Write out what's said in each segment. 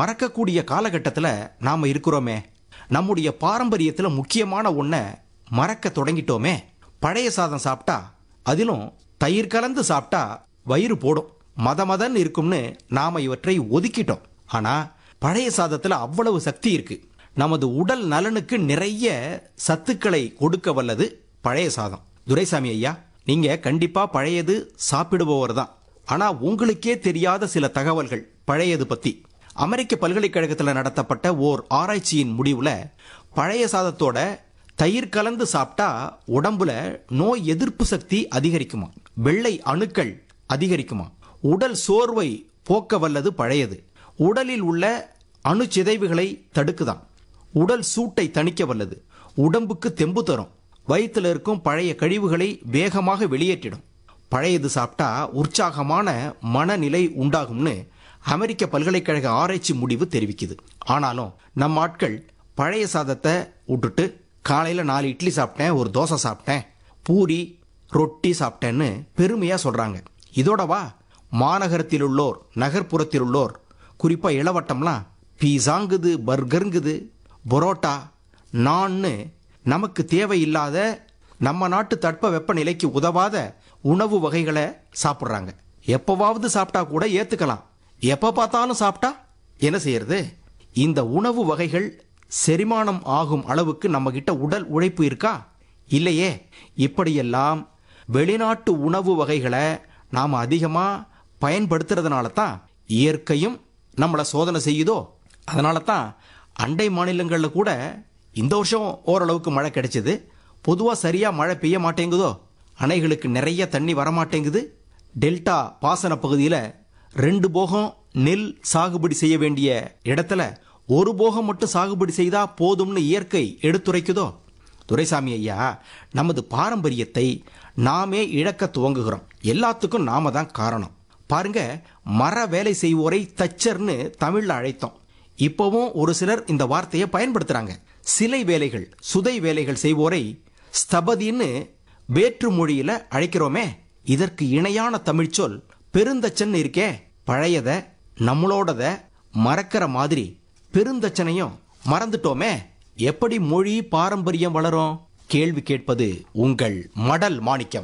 மறக்கக்கூடிய காலகட்டத்தில் நாம் இருக்கிறோமே நம்முடைய பாரம்பரியத்தில் முக்கியமான ஒன்றை மறக்க தொடங்கிட்டோமே பழைய சாதம் சாப்பிட்டா அதிலும் தயிர் கலந்து சாப்பிட்டா வயிறு போடும் மத மதன் இருக்கும்னு நாம இவற்றை ஒதுக்கிட்டோம் ஆனா பழைய சாதத்துல அவ்வளவு சக்தி இருக்கு நமது உடல் நலனுக்கு நிறைய சத்துக்களை கொடுக்க வல்லது பழைய சாதம் துரைசாமி ஐயா நீங்க கண்டிப்பா பழையது சாப்பிடுபவர் தான் ஆனா உங்களுக்கே தெரியாத சில தகவல்கள் பழையது பத்தி அமெரிக்க பல்கலைக்கழகத்தில் நடத்தப்பட்ட ஓர் ஆராய்ச்சியின் முடிவுல பழைய சாதத்தோட தயிர் கலந்து சாப்பிட்டா உடம்புல நோய் எதிர்ப்பு சக்தி அதிகரிக்குமா வெள்ளை அணுக்கள் அதிகரிக்குமா உடல் சோர்வை போக்க வல்லது பழையது உடலில் உள்ள அணுச்சிதைவுகளை தடுக்குதாம் உடல் சூட்டை தணிக்க வல்லது உடம்புக்கு தெம்பு தரும் வயிற்றுல இருக்கும் பழைய கழிவுகளை வேகமாக வெளியேற்றிடும் பழையது சாப்பிட்டா உற்சாகமான மனநிலை உண்டாகும்னு அமெரிக்க பல்கலைக்கழக ஆராய்ச்சி முடிவு தெரிவிக்குது ஆனாலும் நம்ம ஆட்கள் பழைய சாதத்தை விட்டுட்டு காலையில் நாலு இட்லி சாப்பிட்டேன் ஒரு தோசை சாப்பிட்டேன் பூரி ரொட்டி சாப்பிட்டேன்னு பெருமையா சொல்றாங்க இதோடவா மாநகரத்தில் உள்ளோர் நகர்ப்புறத்தில் உள்ளோர் குறிப்பா இளவட்டம்லாம் பீஸாங்குது பர்கருங்குது பரோட்டா நான்னு நமக்கு தேவையில்லாத நம்ம நாட்டு தட்ப வெப்பநிலைக்கு உதவாத உணவு வகைகளை சாப்பிட்றாங்க எப்பவாவது சாப்பிட்டா கூட ஏத்துக்கலாம் எப்ப பார்த்தாலும் சாப்பிட்டா என்ன செய்யறது இந்த உணவு வகைகள் செரிமானம் ஆகும் அளவுக்கு நம்ம கிட்ட உடல் உழைப்பு இருக்கா இல்லையே இப்படியெல்லாம் வெளிநாட்டு உணவு வகைகளை நாம் அதிகமாக பயன்படுத்துறதுனால தான் இயற்கையும் நம்மளை சோதனை செய்யுதோ அதனால தான் அண்டை மாநிலங்களில் கூட இந்த வருஷம் ஓரளவுக்கு மழை கிடைச்சது பொதுவாக சரியாக மழை பெய்ய மாட்டேங்குதோ அணைகளுக்கு நிறைய தண்ணி வரமாட்டேங்குது டெல்டா பாசன பகுதியில் ரெண்டு போகம் நெல் சாகுபடி செய்ய வேண்டிய இடத்துல ஒரு போகம் மட்டும் சாகுபடி செய்தா போதும்னு இயற்கை எடுத்துரைக்குதோ துரைசாமி ஐயா நமது பாரம்பரியத்தை நாமே இழக்க துவங்குகிறோம் எல்லாத்துக்கும் நாம தான் காரணம் பாருங்க மர வேலை செய்வோரை தச்சர்னு தமிழ்ல அழைத்தோம் இப்போவும் ஒரு சிலர் இந்த வார்த்தையை பயன்படுத்துறாங்க சிலை வேலைகள் சுதை வேலைகள் செய்வோரை ஸ்தபதின்னு வேற்று மொழியில அழைக்கிறோமே இதற்கு இணையான தமிழ் சொல் பெருந்தச்சன் இருக்கே பழையத நம்மளோடத மறக்கிற மாதிரி பெருந்தச்சனையும் மறந்துட்டோமே எப்படி மொழி பாரம்பரியம் வளரும் கேள்வி கேட்பது உங்கள் மடல் மாணிக்கம்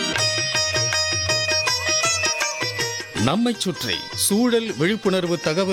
நம்மைச் சுற்றி சூழல் விழிப்புணர்வு தகவல்